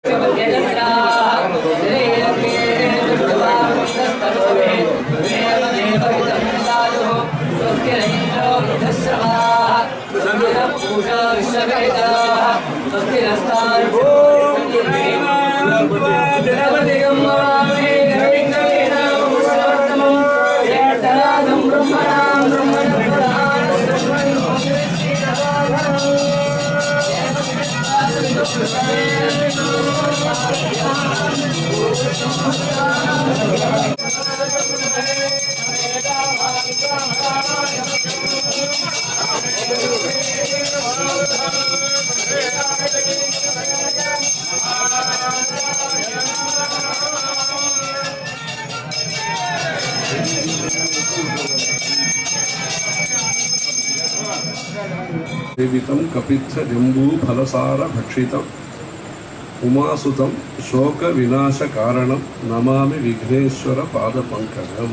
సేవితం కపిత్థ జంబూ ఫలసార భక్షితం ఉమాసుతం శోక వినాశ కారణం నమామి విఘ్నేశ్వర పాద పంకజం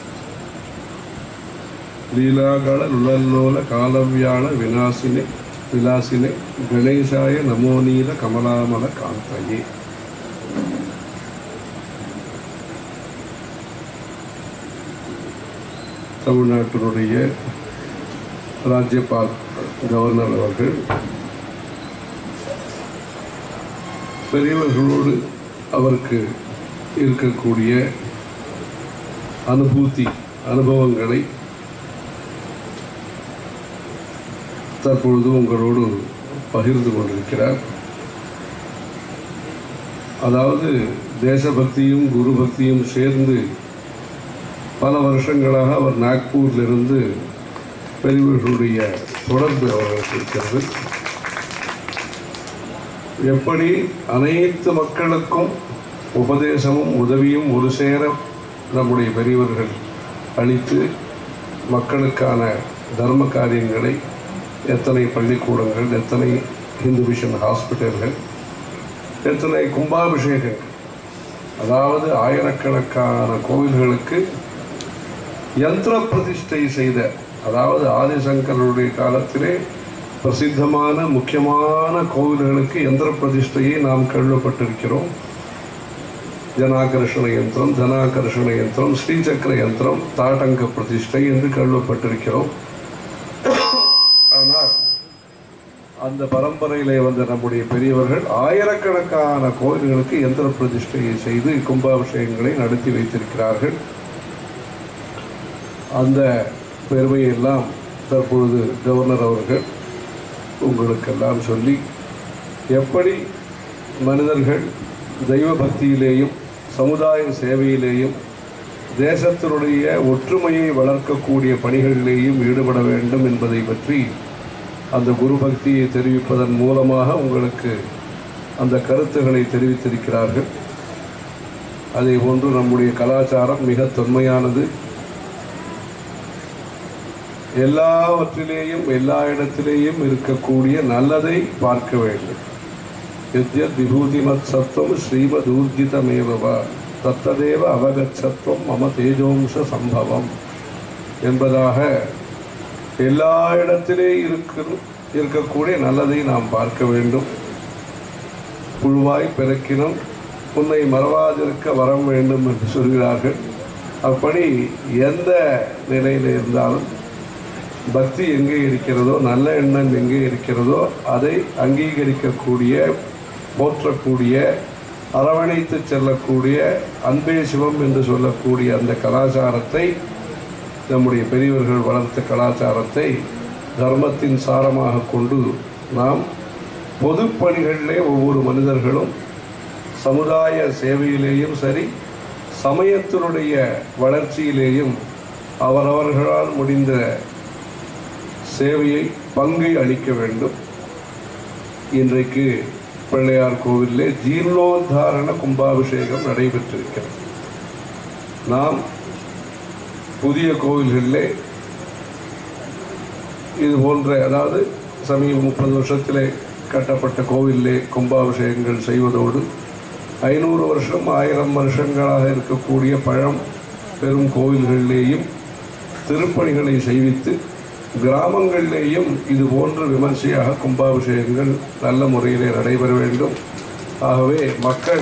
లీలాగళ లులల్లోల కాలవ్యాళ వినాశిని విలాసిని గణేశాయ నమోనీల కమలామల కాంతయే தமிழ்நாட்டினுடைய ராஜ்யபால் கவர்னர் அவர்கள் பெரியவர்களோடு அவருக்கு இருக்கக்கூடிய அனுபூதி அனுபவங்களை தற்பொழுது உங்களோடு பகிர்ந்து கொண்டிருக்கிறார் அதாவது தேசபக்தியும் குரு பக்தியும் சேர்ந்து பல வருஷங்களாக அவர் நாக்பூரிலிருந்து பெரியவர்களுடைய தொடர்பு அவர்களுக்கு இருக்கிறது எப்படி அனைத்து மக்களுக்கும் உபதேசமும் உதவியும் ஒரு சேர நம்முடைய பெரியவர்கள் அளித்து மக்களுக்கான தர்ம காரியங்களை எத்தனை பள்ளிக்கூடங்கள் எத்தனை ஹிந்து மிஷன் ஹாஸ்பிட்டல்கள் எத்தனை கும்பாபிஷேகங்கள் அதாவது ஆயிரக்கணக்கான கோவில்களுக்கு யந்திர பிரதிஷ்டை செய்த அதாவது ஆதிசங்கருடைய காலத்திலே பிரசித்தமான முக்கியமான கோவில்களுக்கு யந்திர பிரதிஷ்டையை நாம் கேள்விப்பட்டிருக்கிறோம் ஜனாகர்ஷண யந்திரம் தனாகர்ஷண யந்திரம் ஸ்ரீசக்கர யந்திரம் தாட்டங்க பிரதிஷ்டை என்று கேள்விப்பட்டிருக்கிறோம் ஆனால் அந்த பரம்பரையிலே வந்த நம்முடைய பெரியவர்கள் ஆயிரக்கணக்கான கோயில்களுக்கு யந்திர பிரதிஷ்டையை செய்து கும்பாபிஷேகங்களை நடத்தி வைத்திருக்கிறார்கள் அந்த பெருமையெல்லாம் தற்பொழுது கவர்னர் அவர்கள் உங்களுக்கெல்லாம் சொல்லி எப்படி மனிதர்கள் தெய்வ பக்தியிலேயும் சமுதாய சேவையிலேயும் தேசத்தினுடைய ஒற்றுமையை வளர்க்கக்கூடிய பணிகளிலேயும் ஈடுபட வேண்டும் என்பதை பற்றி அந்த குரு பக்தியை தெரிவிப்பதன் மூலமாக உங்களுக்கு அந்த கருத்துக்களை தெரிவித்திருக்கிறார்கள் அதே போன்று நம்முடைய கலாச்சாரம் மிக தொன்மையானது எல்லாவற்றிலேயும் எல்லா இடத்திலேயும் இருக்கக்கூடிய நல்லதை பார்க்க வேண்டும் எத்யத் விபூதிமத் சத்துவம் ஸ்ரீமத் ஊர்ஜிதமேவா தத்ததேவ அவகச்சத்துவம் மம தேஜோம்ச சம்பவம் என்பதாக எல்லா இடத்திலே இருக்க இருக்கக்கூடிய நல்லதை நாம் பார்க்க வேண்டும் புழுவாய் பிறக்கினும் உன்னை மறவாதிருக்க வரம் வேண்டும் என்று சொல்கிறார்கள் அப்படி எந்த நிலையில் இருந்தாலும் பக்தி எங்கே இருக்கிறதோ நல்ல எண்ணம் எங்கே இருக்கிறதோ அதை அங்கீகரிக்கக்கூடிய போற்றக்கூடிய அரவணைத்து செல்லக்கூடிய அன்பே சிவம் என்று சொல்லக்கூடிய அந்த கலாச்சாரத்தை நம்முடைய பெரியவர்கள் வளர்த்த கலாச்சாரத்தை தர்மத்தின் சாரமாக கொண்டு நாம் பொது பணிகளிலே ஒவ்வொரு மனிதர்களும் சமுதாய சேவையிலேயும் சரி சமயத்தினுடைய வளர்ச்சியிலேயும் அவரவர்களால் முடிந்த சேவையை பங்கை அளிக்க வேண்டும் இன்றைக்கு பிள்ளையார் கோவிலிலே ஜீர்ணோத்தாரண கும்பாபிஷேகம் நடைபெற்றிருக்கிறது நாம் புதிய கோவில்களிலே இது போன்ற அதாவது சமீப முப்பது வருஷத்திலே கட்டப்பட்ட கோவிலிலே கும்பாபிஷேகங்கள் செய்வதோடு ஐநூறு வருஷம் ஆயிரம் வருஷங்களாக இருக்கக்கூடிய பழம் பெரும் கோவில்களிலேயும் திருப்பணிகளை செய்வித்து கிராமங்களிலேயும் இது போன்ற விமர்சையாக கும்பாபிஷேகங்கள் நல்ல முறையிலே நடைபெற வேண்டும் ஆகவே மக்கள்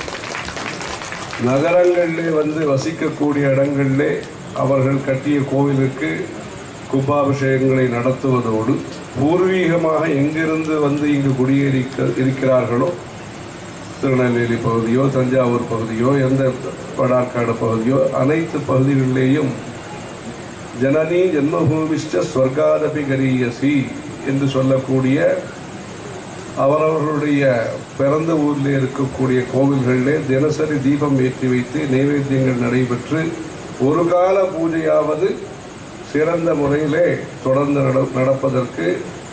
நகரங்களிலே வந்து வசிக்கக்கூடிய இடங்களிலே அவர்கள் கட்டிய கோவிலுக்கு கும்பாபிஷேகங்களை நடத்துவதோடு பூர்வீகமாக எங்கிருந்து வந்து இங்கு குடியேறிக்க இருக்கிறார்களோ திருநெல்வேலி பகுதியோ தஞ்சாவூர் பகுதியோ எந்த வடார்காடு பகுதியோ அனைத்து பகுதிகளிலேயும் ஜனனி ஜென்மபூமிஷ்ட ஸ்வர்காதபி கரியசி என்று சொல்லக்கூடிய அவரவர்களுடைய பிறந்த ஊரில் இருக்கக்கூடிய கோவில்களிலே தினசரி தீபம் ஏற்றி வைத்து நைவேத்தியங்கள் நடைபெற்று ஒரு கால பூஜையாவது சிறந்த முறையிலே தொடர்ந்து நட நடப்பதற்கு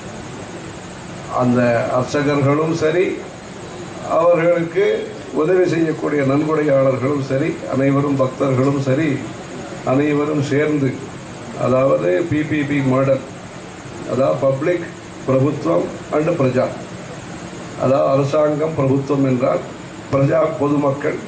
அந்த அர்ச்சகர்களும் சரி அவர்களுக்கு உதவி செய்யக்கூடிய நன்கொடையாளர்களும் சரி அனைவரும் பக்தர்களும் சரி அனைவரும் சேர்ந்து அதாவது பிபிபி மாடல் அதாவது பப்ளிக் பிரபுத்துவம் அண்டு பிரஜா அதாவது அரசாங்கம் பிரபுத்துவம் என்றால் பிரஜா பொதுமக்கள்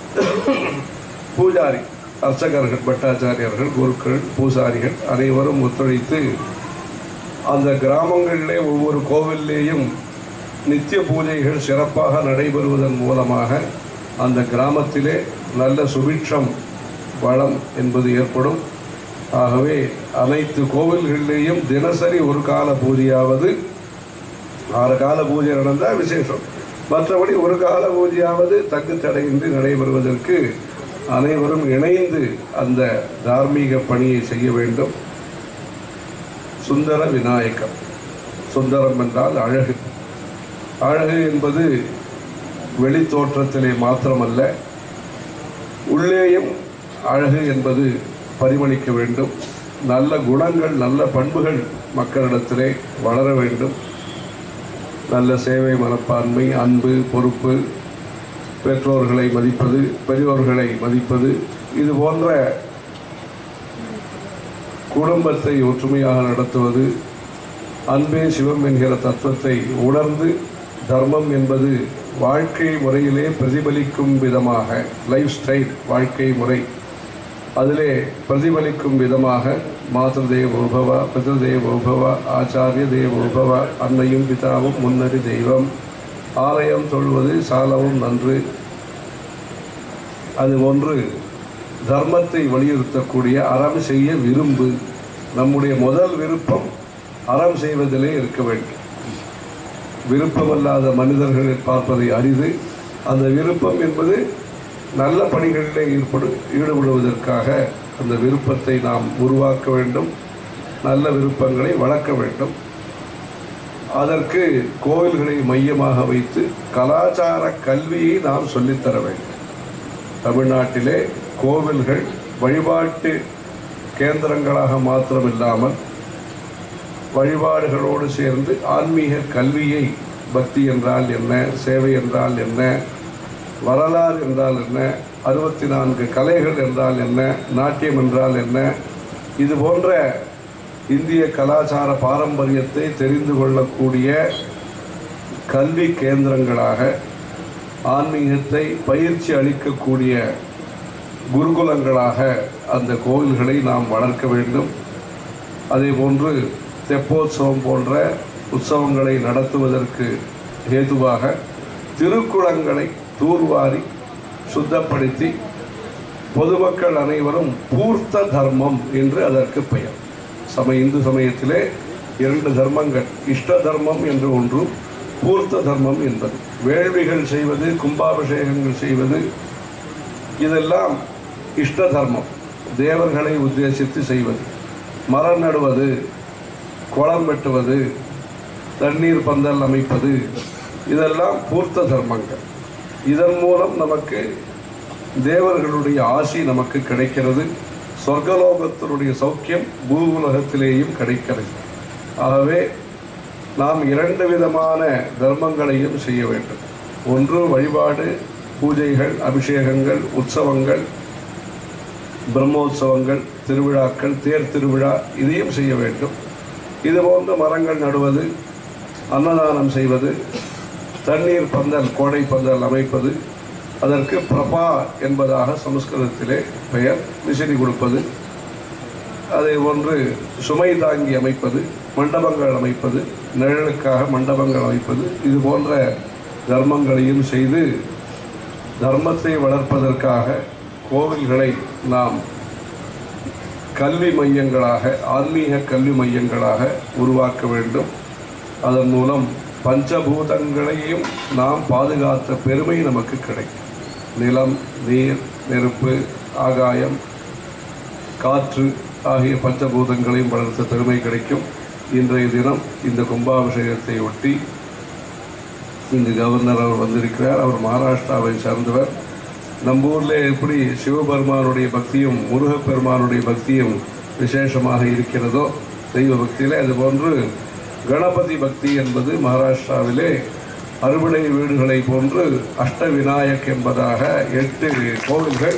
பூஜாரி அர்ச்சகர்கள் பட்டாச்சாரியர்கள் குருக்கள் பூசாரிகள் அனைவரும் ஒத்துழைத்து அந்த கிராமங்களிலே ஒவ்வொரு கோவில்லேயும் நித்திய பூஜைகள் சிறப்பாக நடைபெறுவதன் மூலமாக அந்த கிராமத்திலே நல்ல சுபிட்சம் வளம் என்பது ஏற்படும் ஆகவே அனைத்து கோவில்களிலேயும் தினசரி ஒரு கால பூஜையாவது ஆறு கால பூஜை நடந்தால் விசேஷம் மற்றபடி ஒரு கால பூஜையாவது தங்கு தடையின்றி நடைபெறுவதற்கு அனைவரும் இணைந்து அந்த தார்மீக பணியை செய்ய வேண்டும் சுந்தர விநாயகம் சுந்தரம் என்றால் அழகு அழகு என்பது வெளி தோற்றத்திலே மாத்திரமல்ல உள்ளேயும் அழகு என்பது பரிமளிக்க வேண்டும் நல்ல குணங்கள் நல்ல பண்புகள் மக்களிடத்திலே வளர வேண்டும் நல்ல சேவை மனப்பான்மை அன்பு பொறுப்பு பெற்றோர்களை மதிப்பது பெரியோர்களை மதிப்பது இது போன்ற குடும்பத்தை ஒற்றுமையாக நடத்துவது அன்பே சிவம் என்கிற தத்துவத்தை உணர்ந்து தர்மம் என்பது வாழ்க்கை முறையிலே பிரதிபலிக்கும் விதமாக லைஃப் ஸ்டைல் வாழ்க்கை முறை அதிலே பிரதிபலிக்கும் விதமாக மாதృదేవ உபவ பிதృదేవ உபவ ஆச்சாரிய தேவ உபவ அன்னையும் பிதாவும் முன்னறி தெய்வம் ஆலயம் தொழுவது சாலவும் நன்று அது ஒன்று தர்மத்தை வலியுறுத்தக்கூடிய அறம் செய்ய விரும்பு நம்முடைய முதல் விருப்பம் அறம் செய்வதிலே இருக்க வேண்டும் விருப்பமல்லாத மனிதர்களை பார்ப்பதை அரிது அந்த விருப்பம் என்பது நல்ல பணிகளிலே ஈடுபடு ஈடுபடுவதற்காக அந்த விருப்பத்தை நாம் உருவாக்க வேண்டும் நல்ல விருப்பங்களை வளர்க்க வேண்டும் அதற்கு கோவில்களை மையமாக வைத்து கலாச்சார கல்வியை நாம் சொல்லித்தர வேண்டும் தமிழ்நாட்டிலே கோவில்கள் வழிபாட்டு கேந்திரங்களாக மாத்திரமில்லாமல் வழிபாடுகளோடு சேர்ந்து ஆன்மீக கல்வியை பக்தி என்றால் என்ன சேவை என்றால் என்ன வரலாறு என்றால் என்ன அறுபத்தி நான்கு கலைகள் என்றால் என்ன நாட்டியம் என்றால் என்ன இது போன்ற இந்திய கலாச்சார பாரம்பரியத்தை தெரிந்து கொள்ளக்கூடிய கல்வி கேந்திரங்களாக ஆன்மீகத்தை பயிற்சி அளிக்கக்கூடிய குருகுலங்களாக அந்த கோவில்களை நாம் வளர்க்க வேண்டும் அதே போன்று தெப்போத்சவம் போன்ற உற்சவங்களை நடத்துவதற்கு ஏதுவாக திருக்குளங்களை தூர்வாரி சுத்தப்படுத்தி பொதுமக்கள் அனைவரும் பூர்த்த தர்மம் என்று அதற்கு பெயர் சம இந்து சமயத்திலே இரண்டு தர்மங்கள் இஷ்ட தர்மம் என்று ஒன்றும் பூர்த்த தர்மம் என்பது வேள்விகள் செய்வது கும்பாபிஷேகங்கள் செய்வது இதெல்லாம் இஷ்ட தர்மம் தேவர்களை உத்தேசித்து செய்வது மரம் நடுவது குளம் வெட்டுவது தண்ணீர் பந்தல் அமைப்பது இதெல்லாம் பூர்த்த தர்மங்கள் இதன் மூலம் நமக்கு தேவர்களுடைய ஆசி நமக்கு கிடைக்கிறது சொர்க்கலோகத்தினுடைய சௌக்கியம் பூவுலகத்திலேயும் கிடைக்கிறது ஆகவே நாம் இரண்டு விதமான தர்மங்களையும் செய்ய வேண்டும் ஒன்று வழிபாடு பூஜைகள் அபிஷேகங்கள் உற்சவங்கள் பிரம்மோற்சவங்கள் திருவிழாக்கள் தேர் திருவிழா இதையும் செய்ய வேண்டும் இது போன்ற மரங்கள் நடுவது அன்னதானம் செய்வது தண்ணீர் பந்தல் கோடை பந்தல் அமைப்பது அதற்கு பிரபா என்பதாக சமஸ்கிருதத்திலே பெயர் விசிறி கொடுப்பது அதே போன்று சுமை தாங்கி அமைப்பது மண்டபங்கள் அமைப்பது நிழலுக்காக மண்டபங்கள் அமைப்பது இது போன்ற தர்மங்களையும் செய்து தர்மத்தை வளர்ப்பதற்காக கோவில்களை நாம் கல்வி மையங்களாக ஆன்மீக கல்வி மையங்களாக உருவாக்க வேண்டும் அதன் மூலம் பஞ்சபூதங்களையும் நாம் பாதுகாத்த பெருமை நமக்கு கிடைக்கும் நிலம் நீர் நெருப்பு ஆகாயம் காற்று ஆகிய பஞ்சபூதங்களையும் வளர்த்த பெருமை கிடைக்கும் இன்றைய தினம் இந்த கும்பாபிஷேகத்தை ஒட்டி இங்கு கவர்னர் அவர் வந்திருக்கிறார் அவர் மகாராஷ்டிராவை சார்ந்தவர் நம்ம ஊரில் எப்படி சிவபெருமானுடைய பக்தியும் முருகப்பெருமானுடைய பக்தியும் விசேஷமாக இருக்கிறதோ தெய்வ பக்தியிலே அதுபோன்று கணபதி பக்தி என்பது மகாராஷ்டிராவிலே அறுபடை வீடுகளை போன்று அஷ்ட விநாயக் என்பதாக எட்டு கோவில்கள்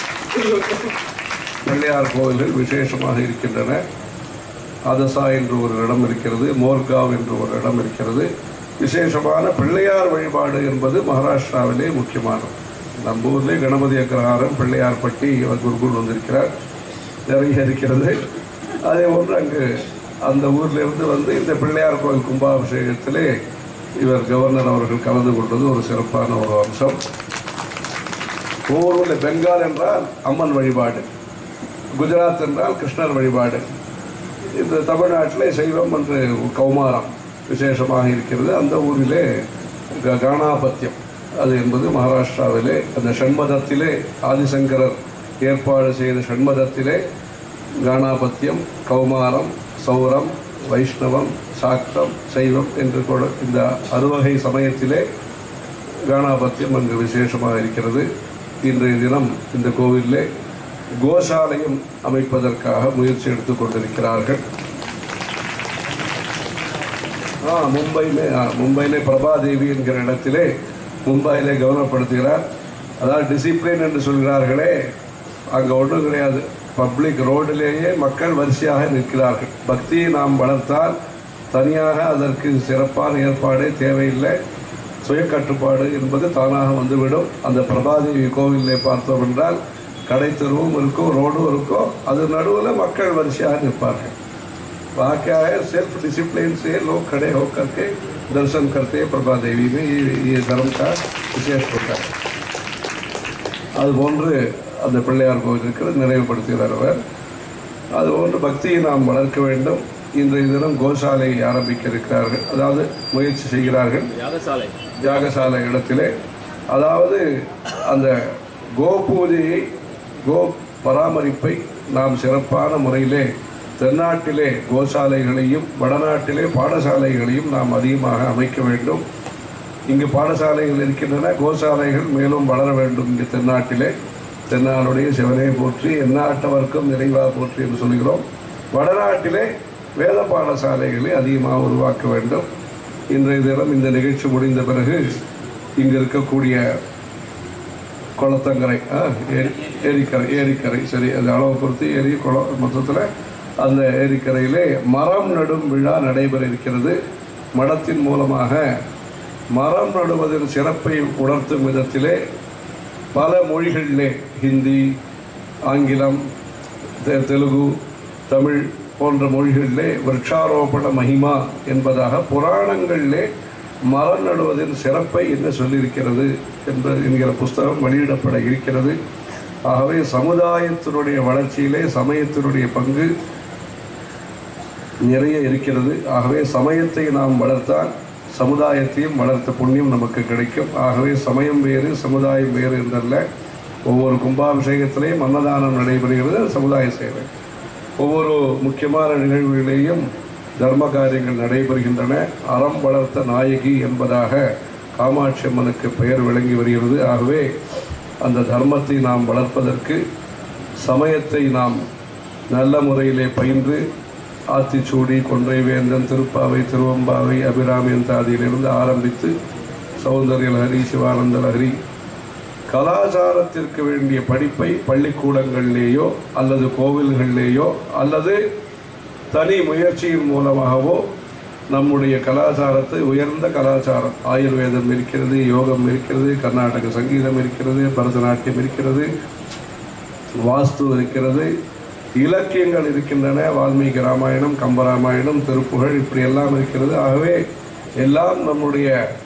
பிள்ளையார் கோவில்கள் விசேஷமாக இருக்கின்றன அதசா என்று ஒரு இடம் இருக்கிறது மோர்காவ் என்று ஒரு இடம் இருக்கிறது விசேஷமான பிள்ளையார் வழிபாடு என்பது மகாராஷ்டிராவிலே முக்கியமானது நம்ம ஊர்லே கணபதி அக்ரஹாரம் பிள்ளையார்பட்டி இவர் குருகுல் வந்திருக்கிறார் நிறைய இருக்கிறது அதே போன்று அங்கு அந்த ஊர்ல இருந்து வந்து இந்த பிள்ளையார் கோயில் கும்பாபிஷேகத்திலே இவர் கவர்னர் அவர்கள் கலந்து கொண்டது ஒரு சிறப்பான ஒரு அம்சம் ஒவ்வொரு ஊரில் பெங்கால் என்றால் அம்மன் வழிபாடு குஜராத் என்றால் கிருஷ்ணர் வழிபாடு இந்த தமிழ்நாட்டிலே சைவம் என்று கௌமாரம் விசேஷமாக இருக்கிறது அந்த ஊரிலே க- காணாபத்தியம் அது என்பது மகாராஷ்டிராவிலே அந்த ஷண்மதத்திலே ஆதிசங்கரர் ஏற்பாடு செய்த ஷண்மதத்திலே காணாபத்தியம் கௌமாரம் சௌரம் வைஷ்ணவம் சாக்தம் சைவம் என்று கூட இந்த அறுவகை சமயத்திலே காணாபத்தியம் அங்கு விசேஷமாக இருக்கிறது இன்றைய தினம் இந்த கோவிலிலே கோசாலையும் அமைப்பதற்காக முயற்சி எடுத்துக் கொண்டிருக்கிறார்கள் ஆ மும்பையிலே ஆ, மும்பையிலே பிரபாதேவி என்கிற இடத்திலே மும்பையிலே கவனப்படுத்துகிறார் அதாவது டிசிப்ளின் என்று சொல்கிறார்களே அங்கே ஒன்றும் கிடையாது பப்ளிக் ரோடிலேயே மக்கள் வரிசையாக நிற்கிறார்கள் பக்தியை நாம் வளர்த்தால் தனியாக அதற்கு சிறப்பான ஏற்பாடே தேவையில்லை சுய கட்டுப்பாடு என்பது தானாக வந்துவிடும் அந்த பிரபாதேவி கோவிலிலே பார்த்தோம் என்றால் கடை தெருவும் இருக்கும் ரோடும் இருக்கும் அது நடுவில் மக்கள் வரிசையாக நிற்பார்கள் वहाँ क्या है सेल्फ डिसिप्लिन से लोग खड़े होकर के दर्शन करते हैं प्रभा देवी में ये ये धर्म का विशेष होता है அதுபோன்று அந்த பிள்ளையார் கோவில் இருக்கிறது நிறைவுபடுத்துகிறார் அவர் அதுபோன்று பக்தியை நாம் வளர்க்க வேண்டும் இன்றைய தினம் கோசாலை ஆரம்பிக்க இருக்கிறார்கள் அதாவது முயற்சி செய்கிறார்கள் யாகசாலை யாகசாலை இடத்திலே அதாவது அந்த கோ பூஜையை கோ பராமரிப்பை நாம் சிறப்பான முறையிலே தென்னாட்டிலே கோசாலைகளையும் வடநாட்டிலே பாடசாலைகளையும் நாம் அதிகமாக அமைக்க வேண்டும் இங்கு பாடசாலைகள் இருக்கின்றன கோசாலைகள் மேலும் வளர வேண்டும் இங்கு தென்னாட்டிலே தென்னாளுடைய சிவனை போற்றி எந்நாட்டவர்க்கும் நிறைவாக போற்றி என்று சொல்கிறோம் வடநாட்டிலே வேத பாடசாலைகளை அதிகமாக உருவாக்க வேண்டும் இன்றைய தினம் இந்த நிகழ்ச்சி முடிந்த பிறகு இங்கு இருக்கக்கூடிய குளத்தங்கரை ஆ, ஏரி ஏரிக்கரை ஏரிக்கரை சரி அது அளவை பொறுத்து ஏரி குளம் மொத்தத்தில் அந்த ஏரிக்கரையிலே மரம் நடும் விழா நடைபெற இருக்கிறது மடத்தின் மூலமாக மரம் நடுவதன் சிறப்பை உணர்த்தும் விதத்திலே பல மொழிகளிலே ஹிந்தி ஆங்கிலம் தெ- தெலுங்கு தமிழ் போன்ற மொழிகளிலே விருட்சாரோபண மகிமா என்பதாக புராணங்களிலே மரம் நடுவதின் சிறப்பை என்ன சொல்லியிருக்கிறது என்பது என்கிற புஸ்தகம் வெளியிடப்பட இருக்கிறது ஆகவே சமுதாயத்தினுடைய வளர்ச்சியிலே சமயத்தினுடைய பங்கு நிறைய இருக்கிறது ஆகவே சமயத்தை நாம் வளர்த்தால் சமுதாயத்தையும் வளர்த்த புண்ணியம் நமக்கு கிடைக்கும் ஆகவே சமயம் வேறு சமுதாயம் வேறு என்றல்ல ஒவ்வொரு கும்பாபிஷேகத்திலேயும் அன்னதானம் நடைபெறுகிறது அது சமுதாய சேவை ஒவ்வொரு முக்கியமான நிகழ்வுகளிலேயும் தர்ம காரியங்கள் நடைபெறுகின்றன அறம் வளர்த்த நாயகி என்பதாக காமாட்சி அம்மனுக்கு பெயர் விளங்கி வருகிறது ஆகவே அந்த தர்மத்தை நாம் வளர்ப்பதற்கு சமயத்தை நாம் நல்ல முறையிலே பயின்று ஆத்திச்சூடி கொன்றை வேந்தன் திருப்பாவை திருவம்பாவை அபிராமியன் தாதியிலிருந்து ஆரம்பித்து சௌந்தர்ய லஹரி சிவானந்த லஹரி கலாச்சாரத்திற்கு வேண்டிய படிப்பை பள்ளிக்கூடங்களிலேயோ அல்லது கோவில்களிலேயோ அல்லது தனி முயற்சியின் மூலமாகவோ நம்முடைய கலாச்சாரத்தை உயர்ந்த கலாச்சாரம் ஆயுர்வேதம் இருக்கிறது யோகம் இருக்கிறது கர்நாடக சங்கீதம் இருக்கிறது பரதநாட்டியம் இருக்கிறது வாஸ்து இருக்கிறது இலக்கியங்கள் இருக்கின்றன வால்மீகி ராமாயணம் கம்பராமாயணம் திருப்புகழ் இப்படி எல்லாம் இருக்கிறது ஆகவே எல்லாம் நம்முடைய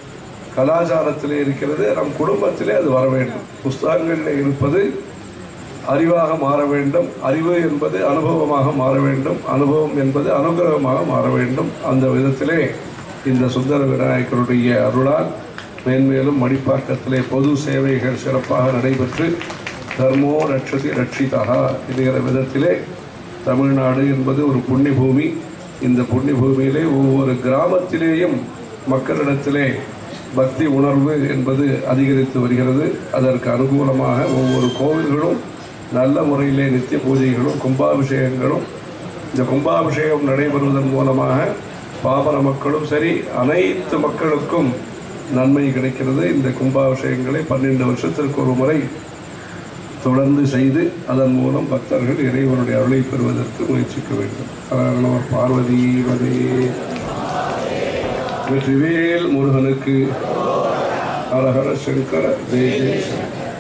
கலாச்சாரத்திலே இருக்கிறது நம் குடும்பத்திலே அது வர வேண்டும் புஸ்தகங்களில் இருப்பது அறிவாக மாற வேண்டும் அறிவு என்பது அனுபவமாக மாற வேண்டும் அனுபவம் என்பது அனுகிரகமாக மாற வேண்டும் அந்த விதத்திலே இந்த சுந்தர விநாயகருடைய அருளால் மேன்மேலும் மடிப்பாக்கத்திலே பொது சேவைகள் சிறப்பாக நடைபெற்று தர்மோ ரட்சதி ரட்சிதா என்கிற விதத்திலே தமிழ்நாடு என்பது ஒரு புண்ணிய பூமி இந்த புண்ணிய பூமியிலே ஒவ்வொரு கிராமத்திலேயும் மக்களிடத்திலே பக்தி உணர்வு என்பது அதிகரித்து வருகிறது அதற்கு அனுகூலமாக ஒவ்வொரு கோவில்களும் நல்ல முறையிலே நித்திய பூஜைகளும் கும்பாபிஷேகங்களும் இந்த கும்பாபிஷேகம் நடைபெறுவதன் மூலமாக பாமர மக்களும் சரி அனைத்து மக்களுக்கும் நன்மை கிடைக்கிறது இந்த கும்பாபிஷேகங்களை பன்னெண்டு வருஷத்திற்கு ஒரு முறை தொடர்ந்து செய்து அதன் மூலம் பக்தர்கள் இறைவனுடைய அருளை பெறுவதற்கு முயற்சிக்க வேண்டும் அதனால் பார்வதி வதே வெற்றிவேல் முருகனுக்கு ஹரஹர சங்கர ஜெய ஜெய சங்கர